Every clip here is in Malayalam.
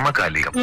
സമകാലികം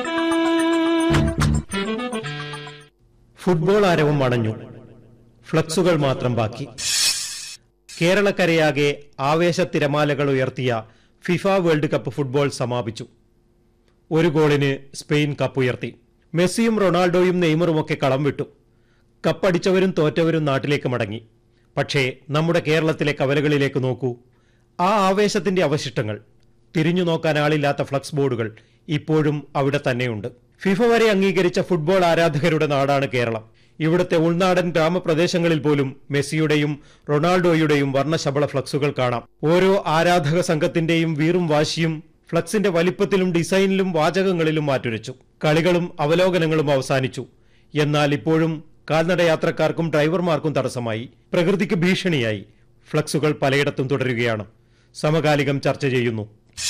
ഫുട്ബോൾ ആരവം അണഞ്ഞു ഫ്ലക്സുകൾ മാത്രം ബാക്കി കേരളക്കരയാകെ ആവേശ തിരമാലകൾ ഉയർത്തിയ ഫിഫ വേൾഡ് കപ്പ് ഫുട്ബോൾ സമാപിച്ചു ഒരു ഗോളിന് സ്പെയിൻ കപ്പുയർത്തി മെസ്സിയും റൊണാൾഡോയും നെയ്മറുമൊക്കെ കളം വിട്ടു കപ്പടിച്ചവരും തോറ്റവരും നാട്ടിലേക്ക് മടങ്ങി പക്ഷേ നമ്മുടെ കേരളത്തിലെ കവലകളിലേക്ക് നോക്കൂ ആ ആവേശത്തിന്റെ അവശിഷ്ടങ്ങൾ തിരിഞ്ഞു നോക്കാൻ ആളില്ലാത്ത ഫ്ലക്സ് ബോർഡുകൾ ഇപ്പോഴും അവിടെ തന്നെയുണ്ട് ഫിഫ വരെ അംഗീകരിച്ച ഫുട്ബോൾ ആരാധകരുടെ നാടാണ് കേരളം ഇവിടുത്തെ ഉൾനാടൻ ഗ്രാമപ്രദേശങ്ങളിൽ പോലും മെസ്സിയുടെയും റൊണാൾഡോയുടെയും വർണ്ണശബള ഫ്ലക്സുകൾ കാണാം ഓരോ ആരാധക സംഘത്തിന്റെയും വീറും വാശിയും ഫ്ലക്സിന്റെ വലിപ്പത്തിലും ഡിസൈനിലും വാചകങ്ങളിലും മാറ്റുരച്ചു കളികളും അവലോകനങ്ങളും അവസാനിച്ചു എന്നാൽ ഇപ്പോഴും കാൽനട യാത്രക്കാർക്കും ഡ്രൈവർമാർക്കും തടസ്സമായി പ്രകൃതിക്ക് ഭീഷണിയായി ഫ്ലക്സുകൾ പലയിടത്തും തുടരുകയാണ് സമകാലികം ചർച്ച ചെയ്യുന്നു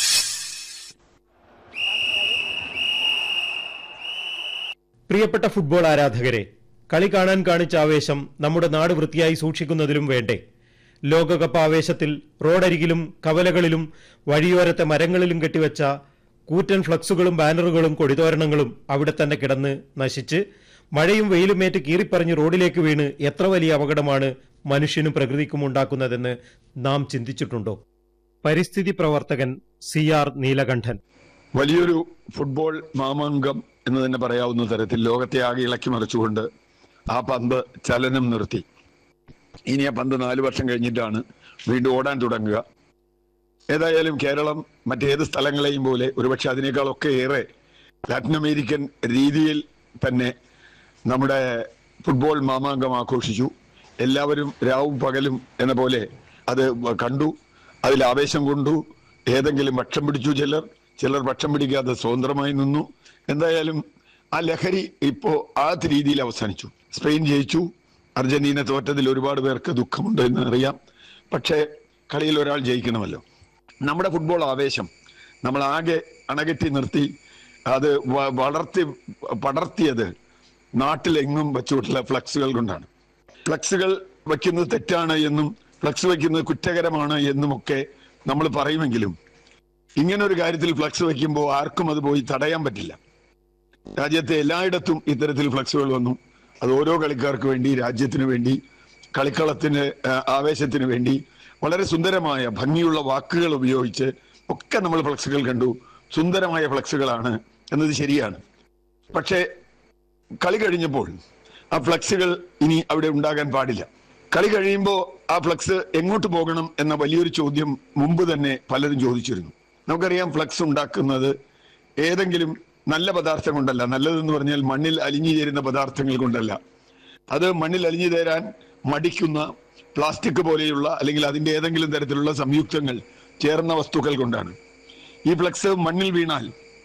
പ്രിയപ്പെട്ട ഫുട്ബോൾ ആരാധകരെ കളി കാണാൻ കാണിച്ച ആവേശം നമ്മുടെ നാട് വൃത്തിയായി സൂക്ഷിക്കുന്നതിലും വേണ്ടേ ലോകകപ്പ് ആവേശത്തിൽ റോഡരികിലും കവലകളിലും വഴിയോരത്തെ മരങ്ങളിലും കെട്ടിവെച്ച കൂറ്റൻ ഫ്ലക്സുകളും ബാനറുകളും കൊടിതോരണങ്ങളും അവിടെ തന്നെ കിടന്ന് നശിച്ച് മഴയും വെയിലുമേറ്റ് കീറിപ്പറിഞ്ഞ് റോഡിലേക്ക് വീണ് എത്ര വലിയ അപകടമാണ് മനുഷ്യനും പ്രകൃതിക്കും ഉണ്ടാക്കുന്നതെന്ന് നാം ചിന്തിച്ചിട്ടുണ്ടോ പരിസ്ഥിതി പ്രവർത്തകൻ സി ആർ നീലകണ്ഠൻ വലിയൊരു ഫുട്ബോൾ മാമാങ്കം എന്ന് തന്നെ പറയാവുന്ന തരത്തിൽ ലോകത്തെ ആകെ ഇളക്കി മറിച്ചുകൊണ്ട് ആ പന്ത് ചലനം നിർത്തി ഇനി ആ പന്ത് നാല് വർഷം കഴിഞ്ഞിട്ടാണ് വീണ്ടും ഓടാൻ തുടങ്ങുക ഏതായാലും കേരളം മറ്റേത് സ്ഥലങ്ങളെയും പോലെ ഒരുപക്ഷെ അതിനേക്കാളൊക്കെ ഏറെ ലാറ്റിൻ അമേരിക്കൻ രീതിയിൽ തന്നെ നമ്മുടെ ഫുട്ബോൾ മാമാങ്കം ആഘോഷിച്ചു എല്ലാവരും രാവും പകലും എന്ന പോലെ അത് കണ്ടു അതിൽ ആവേശം കൊണ്ടു ഏതെങ്കിലും പക്ഷം പിടിച്ചു ചിലർ ചിലർ പക്ഷം പിടിക്കാതെ സ്വതന്ത്രമായി നിന്നു എന്തായാലും ആ ലഹരി ഇപ്പോ ആ രീതിയിൽ അവസാനിച്ചു സ്പെയിൻ ജയിച്ചു അർജന്റീന തോറ്റതിൽ ഒരുപാട് പേർക്ക് ദുഃഖമുണ്ട് എന്ന് അറിയാം പക്ഷേ കളിയിൽ ഒരാൾ ജയിക്കണമല്ലോ നമ്മുടെ ഫുട്ബോൾ ആവേശം നമ്മൾ ആകെ അണകെട്ടി നിർത്തി അത് വ- വളർത്തി പടർത്തിയത് നാട്ടിലെങ്ങും വെച്ചുകൊണ്ടുള്ള ഫ്ലക്സുകൾ കൊണ്ടാണ് ഫ്ലക്സുകൾ വയ്ക്കുന്നത് തെറ്റാണ് എന്നും ഫ്ലക്സ് വയ്ക്കുന്നത് കുറ്റകരമാണ് എന്നുമൊക്കെ നമ്മൾ പറയുമെങ്കിലും ഇങ്ങനെ ഒരു കാര്യത്തിൽ ഫ്ലക്സ് വയ്ക്കുമ്പോൾ ആർക്കും അത് പോയി തടയാൻ പറ്റില്ല രാജ്യത്തെ എല്ലായിടത്തും ഇത്തരത്തിൽ ഫ്ലക്സുകൾ വന്നു അത് ഓരോ കളിക്കാർക്ക് വേണ്ടി രാജ്യത്തിന് വേണ്ടി കളിക്കളത്തിന് ആ, ആവേശത്തിന് വേണ്ടി വളരെ സുന്ദരമായ ഭംഗിയുള്ള വാക്കുകൾ ഉപയോഗിച്ച് ഒക്കെ നമ്മൾ ഫ്ലക്സുകൾ കണ്ടു സുന്ദരമായ ഫ്ലക്സുകളാണ് എന്നത് ശരിയാണ് പക്ഷേ കളി കഴിഞ്ഞപ്പോൾ ആ ഫ്ലക്സുകൾ ഇനി അവിടെ ഉണ്ടാകാൻ പാടില്ല കളി കഴിയുമ്പോൾ ആ ഫ്ലക്സ് എങ്ങോട്ട് പോകണം എന്ന വലിയൊരു ചോദ്യം മുമ്പ് തന്നെ പലരും ചോദിച്ചിരുന്നു നമുക്കറിയാം ഫ്ലക്സ് ഉണ്ടാക്കുന്നത് ഏതെങ്കിലും നല്ല പദാർത്ഥം കൊണ്ടല്ല നല്ലതെന്ന് പറഞ്ഞാൽ മണ്ണിൽ അലിഞ്ഞു ചേരുന്ന പദാർത്ഥങ്ങൾ കൊണ്ടല്ല അത് മണ്ണിൽ അലിഞ്ഞു തേരാൻ മടിക്കുന്ന പ്ലാസ്റ്റിക് പോലെയുള്ള അല്ലെങ്കിൽ അതിന്റെ ഏതെങ്കിലും തരത്തിലുള്ള സംയുക്തങ്ങൾ ചേർന്ന വസ്തുക്കൾ കൊണ്ടാണ് ഈ ഫ്ലക്സ് മണ്ണിൽ വീണാൽ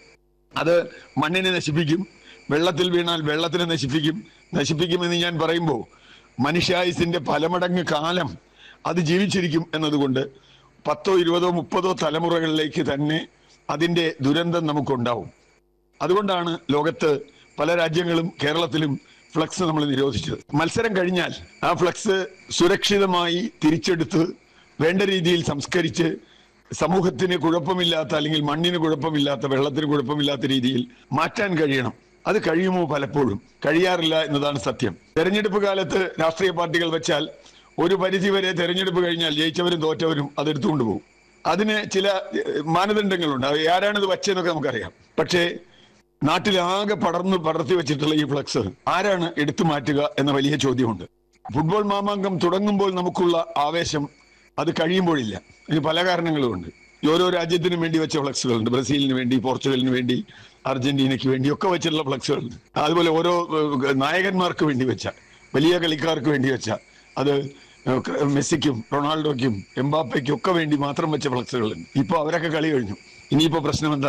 അത് മണ്ണിനെ നശിപ്പിക്കും വെള്ളത്തിൽ വീണാൽ വെള്ളത്തിനെ നശിപ്പിക്കും നശിപ്പിക്കുമെന്ന് ഞാൻ പറയുമ്പോൾ മനുഷ്യായുസിന്റെ പല മടങ്ങ് കാലം അത് ജീവിച്ചിരിക്കും എന്നതുകൊണ്ട് പത്തോ ഇരുപതോ മുപ്പതോ തലമുറകളിലേക്ക് തന്നെ അതിന്റെ ദുരന്തം നമുക്കുണ്ടാവും അതുകൊണ്ടാണ് ലോകത്ത് പല രാജ്യങ്ങളും കേരളത്തിലും ഫ്ലക്സ് നമ്മൾ നിരോധിച്ചത് മത്സരം കഴിഞ്ഞാൽ ആ ഫ്ലക്സ് സുരക്ഷിതമായി തിരിച്ചെടുത്ത് വേണ്ട രീതിയിൽ സംസ്കരിച്ച് സമൂഹത്തിന് കുഴപ്പമില്ലാത്ത അല്ലെങ്കിൽ മണ്ണിന് കുഴപ്പമില്ലാത്ത വെള്ളത്തിന് കുഴപ്പമില്ലാത്ത രീതിയിൽ മാറ്റാൻ കഴിയണം അത് കഴിയുമോ പലപ്പോഴും കഴിയാറില്ല എന്നതാണ് സത്യം തെരഞ്ഞെടുപ്പ് കാലത്ത് രാഷ്ട്രീയ പാർട്ടികൾ വെച്ചാൽ ഒരു പരിധി വരെ തെരഞ്ഞെടുപ്പ് കഴിഞ്ഞാൽ ജയിച്ചവരും തോറ്റവരും അത് എടുത്തുകൊണ്ട് പോകും അതിന് ചില ഏഹ്, മാനദണ്ഡങ്ങളുണ്ട് അത് ആരാണിത് വച്ചതെന്നൊക്കെ നമുക്കറിയാം പക്ഷേ നാട്ടിലാകെ പടർന്ന് പടർത്തി വെച്ചിട്ടുള്ള ഈ ഫ്ലക്സ് ആരാണ് എടുത്തു മാറ്റുക എന്ന വലിയ ചോദ്യമുണ്ട് ഫുട്ബോൾ മാമാങ്കം തുടങ്ങുമ്പോൾ നമുക്കുള്ള ആവേശം അത് കഴിയുമ്പോഴില്ല ഇതിന് പല കാരണങ്ങളുമുണ്ട് ഈ ഓരോ രാജ്യത്തിനും വേണ്ടി വെച്ച ഫ്ലക്സുകളുണ്ട് ബ്രസീലിന് വേണ്ടി പോർച്ചുഗലിന് വേണ്ടി അർജന്റീനയ്ക്ക് വേണ്ടി ഒക്കെ വെച്ചിട്ടുള്ള ഫ്ലക്സുകളുണ്ട് അതുപോലെ ഓരോ ഏഹ്, നായകന്മാർക്ക് വേണ്ടി വെച്ച വലിയ കളിക്കാർക്ക് വേണ്ടി വെച്ച അത് ഏഹ്, മെസ്സിക്കും റൊണാൾഡോയ്ക്കും എംബാപ്പയ്ക്കും ഒക്കെ വേണ്ടി മാത്രം വെച്ച ഫ്ലക്സുകളുണ്ട് ഇപ്പൊ അവരൊക്കെ കളി കഴിഞ്ഞു ഇനിയിപ്പോ പ്രശ്നം എന്താ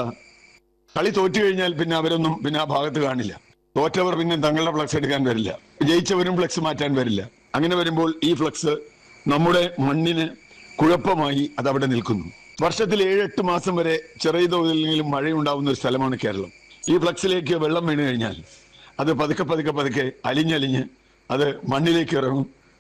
കളി തോറ്റു കഴിഞ്ഞാൽ പിന്നെ അവരൊന്നും പിന്നെ ആ ഭാഗത്ത് കാണില്ല തോറ്റവർ പിന്നെ തങ്ങളുടെ ഫ്ലക്സ് എടുക്കാൻ വരില്ല ജയിച്ചവരും ഫ്ലക്സ് മാറ്റാൻ വരില്ല അങ്ങനെ വരുമ്പോൾ ഈ ഫ്ലക്സ് നമ്മുടെ മണ്ണിന് കുഴപ്പമായി അത് അവിടെ നിൽക്കുന്നു വർഷത്തിൽ ഏഴെട്ട് മാസം വരെ ചെറിയ തോതിലെങ്കിലും മഴയുണ്ടാവുന്ന ഒരു സ്ഥലമാണ് കേരളം ഈ ഫ്ലക്സിലേക്ക് വെള്ളം വീണ് കഴിഞ്ഞാൽ അത് പതുക്കെ പതുക്കെ പതുക്കെ അലിഞ്ഞലിഞ്ഞ് അത് മണ്ണിലേക്ക് ഇറങ്ങും